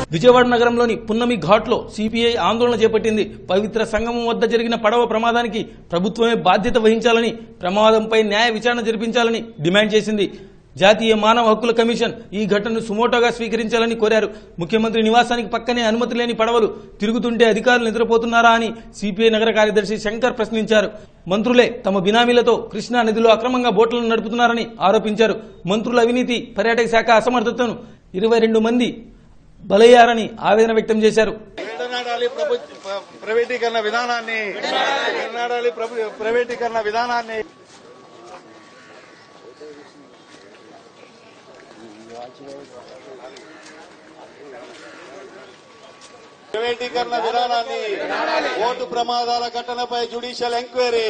విజయవాడ నగరంలోని పున్నమి ఘాట్లో సిపిఐ ఆందోళన చేపట్టింది పవిత్ర సంగమం వద్ద జరిగిన పడవ ప్రమాదానికి ప్రభుత్వమే బాధ్యత వహించాలని ప్రమాదంపై న్యాయ విచారణ జరిపించాలని డిమాండ్ చేసింది జాతీయ మానవ హక్కుల కమిషన్ ఈ ఘటనను సుమోటోగా స్వీకరించాలని కోరారు ముఖ్యమంత్రి నివాసానికి పక్కనే అనుమతి లేని పడవలు తిరుగుతుంటే అధికారులు నిద్రపోతున్నారా అని సిపిఐ నగర కార్యదర్శి శంకర్ ప్రశ్నించారు మంత్రులే తమ బినామీలతో కృష్ణా నదిలో అక్రమంగా బోట్లను నడుపుతున్నారని ఆరోపించారు మంత్రుల అవినీతి పర్యాటక శాఖ అసమర్థతను ఇరవై రెండు మంది బలయ్యారని ఆవేదన వ్యక్తం చేశారు విడనాడాలి ప్రభు ప్ర- ప్రైవేటీకరణ విధానాన్ని విడనాడాలి ప్రభు ప్రైవేటీకరణ విధానాన్ని ప్రైవేటీకరణ విధానాన్ని ఓటు ప్రమాదాల ఘటనపై జ్యుడిషియల్ ఎంక్వైరీ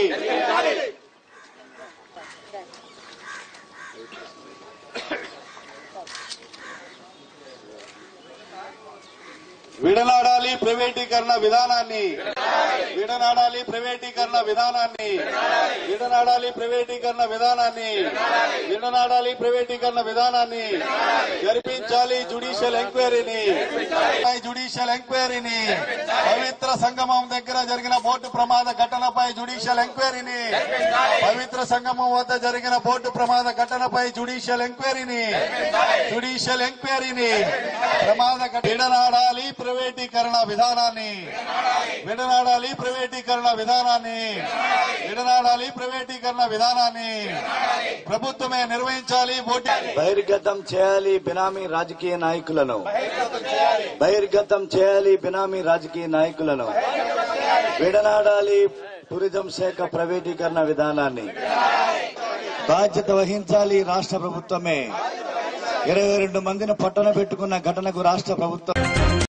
విడనాడాలి ప్రైవేటీకరణ విధానాన్ని విడనాడాలి ప్రైవేటీకరణ విధానాన్ని విడనాడాలి ప్రైవేటీకరణ విధానాన్ని విడనాడాలి ప్రైవేటీకరణ విధానాన్ని జరిపించాలి జ్యుడిషియల్ ఎంక్వైరీని జ్యుడిషియల్ ఎంక్వైరీని పవిత్ర సంగమం దగ్గర జరిగిన బోటు ప్రమాద ఘటనపై జ్యుడిషియల్ ఎంక్వైరీని పవిత్ర సంగమం వద్ద జరిగిన బోటు ప్రమాద ఘటనపై జ్యుడిషియల్ ఎంక్వైరీని జ్యుడిషియల్ ఎంక్వైరీని ప్రమాద ఘట- విడనాడాలి ప్రైవేటీకరణ విధానాన్ని విడనాడాలి ప్రైవేటీకరణ విధానాన్ని విడనాడాలి ప్రైవేటీకరణ విధానాన్ని ప్రభుత్వమే నిర్వహించాలి బోటి బహిర్గతం చేయాలి బినామీ రాజకీయ నాయకులను బహిర్గతం చేయాలి బినామీ రాజకీయ నాయకులను విడనాడాలి టూరిజం శాఖ ప్రైవేటీకరణ విధానాన్ని బాధ్యత వహించాలి రాష్ట్ర ప్రభుత్వమే ఇరవై రెండు మందిని పట్టణ పెట్టుకున్న ఘటనకు రాష్ట్ర ప్రభుత్వం